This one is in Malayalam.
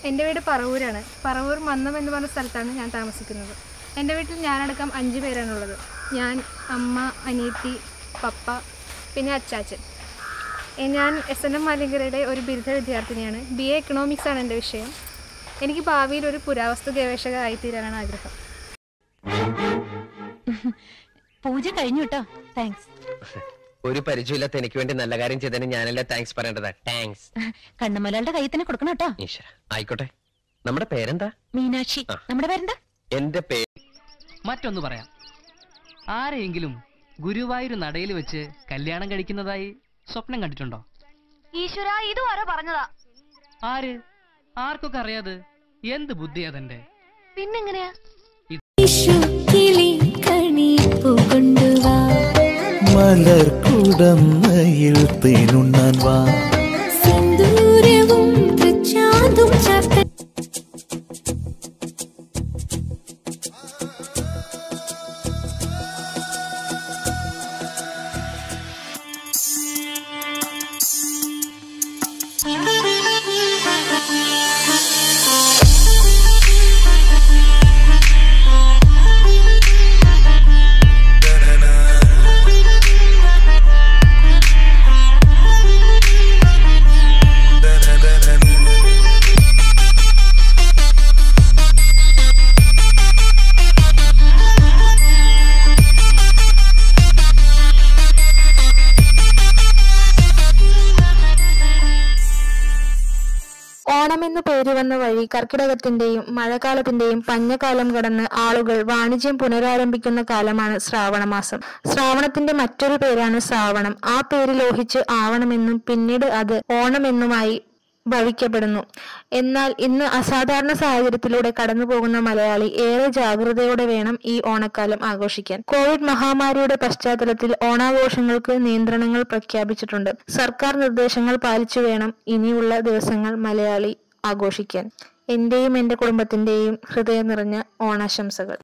എൻ്റെ വീട് പറവൂരാണ് പറവൂർ മന്നം എന്ന് പറഞ്ഞ സ്ഥലത്താണ് ഞാൻ താമസിക്കുന്നത് എൻ്റെ വീട്ടിൽ ഞാനടക്കം അഞ്ച് പേരാണുള്ളത് ഞാൻ അമ്മ അനിയത്തി പപ്പ പിന്നെ അച്ചാച്ചൻ എ, ഞാൻ എസ് എൻ എം മാലിങ്കരയുടെ ഒരു ബിരുദ വിദ്യാർത്ഥിനിയാണ് ബി എ എക്കണോമിക്സ് ആണ് എൻ്റെ വിഷയം എനിക്ക് ഭാവിയിൽ ഒരു പുരാവസ്തു ഗവേഷക ആയിത്തീരാനാണ് ആഗ്രഹം പൂജ കഴിഞ്ഞു കേട്ടോ താങ്ക്സ് ഒരു പരിചയമില്ലാത്ത എനിക്ക് വേണ്ടി നല്ല കാര്യം ചെയ്തതിന് ഞാനല്ലേ താങ്ക്സ് പറയേണ്ടതാ താങ്ക്സ് കണ്ണുമലയുടെ കയ്യിൽ തന്നെ കൊടുക്കണം കേട്ടോ ഈശ്വര ആയിക്കോട്ടെ നമ്മുടെ പേരെന്താ മീനാക്ഷി ആ. നമ്മുടെ പേരെന്താ എന്റെ പേര് മറ്റൊന്ന് പറയാം ആരെയെങ്കിലും ഗുരുവായൂർ നടയിൽ വെച്ച് കല്യാണം കഴിക്കുന്നതായി സ്വപ്നം കണ്ടിട്ടുണ്ടോ ഈശ്വര ഇതുവരെ പറഞ്ഞതാ ആര് ആർക്കൊക്കെ അറിയാതെ എന്ത് ബുദ്ധിയാ തന്റെ പിന്നെങ്ങനെയാ കിളി കണിപ്പൂ കൊണ്ടുവാ മലർക്കുടമ്മയിൽ തേനുണ്ണാൻ വാ സിന്ദൂരവും പ്രചാതും ചാർത്ത ഓണമെന്നു പേര് വന്ന വഴി കർക്കിടകത്തിന്റെയും മഴക്കാലത്തിന്റെയും പഞ്ഞക്കാലം കടന്ന് ആളുകൾ വാണിജ്യം പുനരാരംഭിക്കുന്ന കാലമാണ് ശ്രാവണമാസം ശ്രാവണത്തിന്റെ മറ്റൊരു പേരാണ് ശ്രാവണം ആ പേര് ലോഹിച്ച് ആവണമെന്നും പിന്നീട് അത് ഓണമെന്നുമായി ഭവിക്കപ്പെടുന്നു എന്നാൽ ഇന്ന് അസാധാരണ സാഹചര്യത്തിലൂടെ കടന്നു പോകുന്ന മലയാളി ഏറെ ജാഗ്രതയോടെ വേണം ഈ ഓണക്കാലം ആഘോഷിക്കാൻ കോവിഡ് മഹാമാരിയുടെ പശ്ചാത്തലത്തിൽ ഓണാഘോഷങ്ങൾക്ക് നിയന്ത്രണങ്ങൾ പ്രഖ്യാപിച്ചിട്ടുണ്ട് സർക്കാർ നിർദ്ദേശങ്ങൾ പാലിച്ചു വേണം ഇനിയുള്ള ദിവസങ്ങൾ മലയാളി ആഘോഷിക്കാൻ എന്റെയും എന്റെ കുടുംബത്തിന്റെയും ഹൃദയം നിറഞ്ഞ ഓണാശംസകൾ